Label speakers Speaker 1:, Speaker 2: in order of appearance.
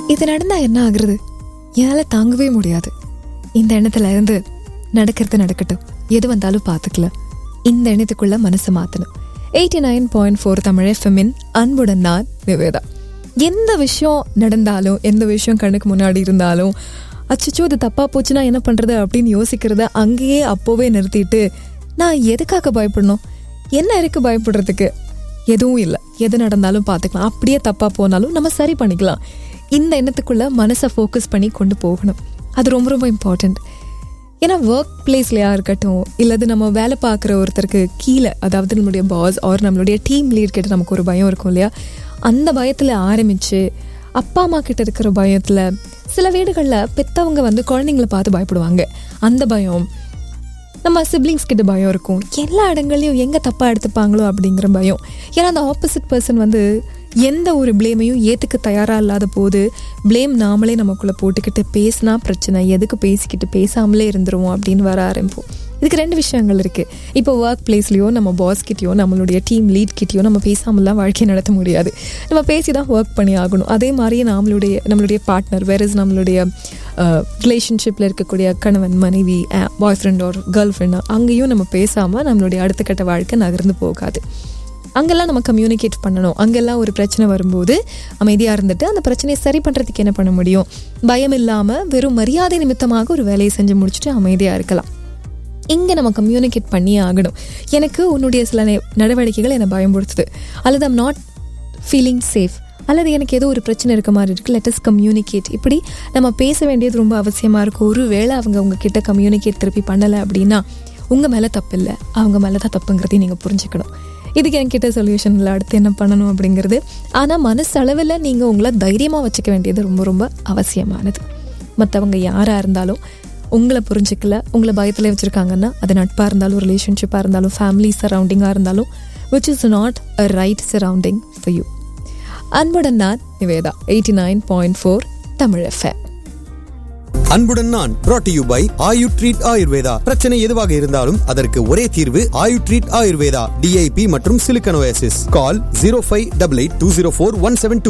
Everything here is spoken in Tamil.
Speaker 1: இது நடந்தா என்ன ஆகுறது என்னால் தாங்கவே முடியாது இந்த எண்ணத்துல இருந்து நடக்கிறது நடக்கட்டும் எது வந்தாலும் பார்த்துக்கலாம் இந்த எண்ணத்துக்குள்ள மனசை மாற்றணும் eighty nine point four Tamil எஃப்எம்மின் அன்புடன் நான் நிவேதா எந்த விஷயம் நடந்தாலும் எந்த விஷயம் கண்ணுக்கு முன்னாடி இருந்தாலும் அச்சச்சோ இது தப்பா போச்சுன்னா என்ன பண்றது அப்படின்னு யோசிக்கிறத அங்கேயே அப்போவே நிறுத்திட்டு நான் எதுக்காக பயப்படணும் என்ன இருக்கு பயப்படுறதுக்கு எதுவும் இல்லை எது நடந்தாலும் பார்த்துக்கலாம் அப்படியே தப்பா போனாலும் நம்ம சரி பண்ணிக்கலாம் இந்த எண்ணத்துக்குள்ள மனசை ஃபோக்கஸ் பண்ணி கொண்டு போகணும் அது ரொம்ப ரொம்ப இம்பார்ட்டண்ட் ஏன்னா ஒர்க் பிளேஸ்லையா இருக்கட்டும் இல்லது நம்ம வேலை பார்க்குற ஒருத்தருக்கு கீழே அதாவது நம்மளுடைய பாஸ் ஆர் நம்மளுடைய டீம் லீட் கிட்ட நமக்கு ஒரு பயம் இருக்கும் இல்லையா அந்த பயத்தில் ஆரம்பித்து அப்பா அம்மா கிட்ட இருக்கிற பயத்தில் சில வீடுகளில் பெத்தவங்க வந்து குழந்தைங்களை பார்த்து பயப்படுவாங்க அந்த பயம் நம்ம சிப்ளிங்ஸ் கிட்ட பயம் இருக்கும் எல்லா இடங்கள்லையும் எங்கே தப்பாக எடுத்துப்பாங்களோ அப்படிங்கிற பயம் ஏன்னா அந்த ஆப்போசிட் பர்சன் வந்து எந்த ஒரு ப்ளேமையும் ஏற்றுக்க தயாராக இல்லாத போது ப்ளேம் நாமளே நமக்குள்ளே போட்டுக்கிட்டு பேசினா பிரச்சனை எதுக்கு பேசிக்கிட்டு பேசாமலே இருந்துருவோம் அப்படின்னு வர ஆரம்பிப்போம் இதுக்கு ரெண்டு விஷயங்கள் இருக்குது இப்போ ஒர்க் பிளேஸ்லையோ நம்ம பாஸ் கிட்டயோ நம்மளுடைய டீம் லீட் கிட்டயோ நம்ம பேசாமலாம் வாழ்க்கையை நடத்த முடியாது நம்ம பேசி தான் ஒர்க் பண்ணி ஆகணும் அதே மாதிரியே நம்மளுடைய நம்மளுடைய பார்ட்னர் வேற இஸ் நம்மளுடைய ரிலேஷன்ஷிப்பில் இருக்கக்கூடிய கணவன் மனைவி பாய் ஃப்ரெண்ட் ஒரு கேர்ள் ஃப்ரெண்ட் அங்கேயும் நம்ம பேசாமல் நம்மளுடைய அடுத்த கட்ட வாழ்க்கை நகர்ந்து போகாது அங்கெல்லாம் நம்ம கம்யூனிகேட் பண்ணணும் அங்கெல்லாம் ஒரு பிரச்சனை வரும்போது அமைதியாக இருந்துட்டு அந்த பிரச்சனையை சரி பண்ணுறதுக்கு என்ன பண்ண முடியும் பயம் இல்லாமல் வெறும் மரியாதை நிமித்தமாக ஒரு வேலையை செஞ்சு முடிச்சுட்டு அமைதியாக இருக்கலாம் இங்கே நம்ம கம்யூனிகேட் பண்ணியே ஆகணும் எனக்கு உன்னுடைய சில நெ- நடவடிக்கைகள் என்னை பயன்படுத்துது அல்லது ஐம் நாட் ஃபீலிங் சேஃப் அல்லது எனக்கு ஏதோ ஒரு பிரச்சனை இருக்க மாதிரி இருக்குது லெட்டஸ் கம்யூனிகேட் இப்படி நம்ம பேச வேண்டியது ரொம்ப அவசியமாக இருக்கும் ஒரு வேளை அவங்க உங்ககிட்ட கம்யூனிகேட் திருப்பி பண்ணலை அப்படின்னா உங்கள் மேலே தப்பு இல்லை அவங்க மேலே தான் தப்புங்கிறதையும் நீங்கள் புரிஞ்சுக்கணும் இதுக்கு என்கிட்ட சொல்யூஷன் இல்லை அடுத்து என்ன பண்ணணும் அப்படிங்கிறது ஆனால் மனசளவில் நீங்கள் உங்களை தைரியமாக வச்சுக்க வேண்டியது ரொம்ப ரொம்ப அவசியமானது மற்றவங்க யாராக இருந்தாலும் உங்களை புரிஞ்சுக்கல உங்களை பயத்தில் வச்சுருக்காங்கன்னா அது நட்பாக இருந்தாலும் ரிலேஷன்ஷிப்பாக இருந்தாலும் ஃபேமிலி சரௌண்டிங்காக இருந்தாலும் which is not a right surrounding for you அன்புடன் நான் Niveda eighty nine point four Tamil FM
Speaker 2: அன்புடன் நான் brought to you by Ayu treat Ayurveda பிரச்சனை எதுவாக இருந்தாலும் அதற்கு ஒரே தீர்வு ஆயு ட்ரீட் ஆயுர்வேதா டிஐபி மற்றும் சிலிக்கனோசிஸ் call zero five double eight two zero four one seven two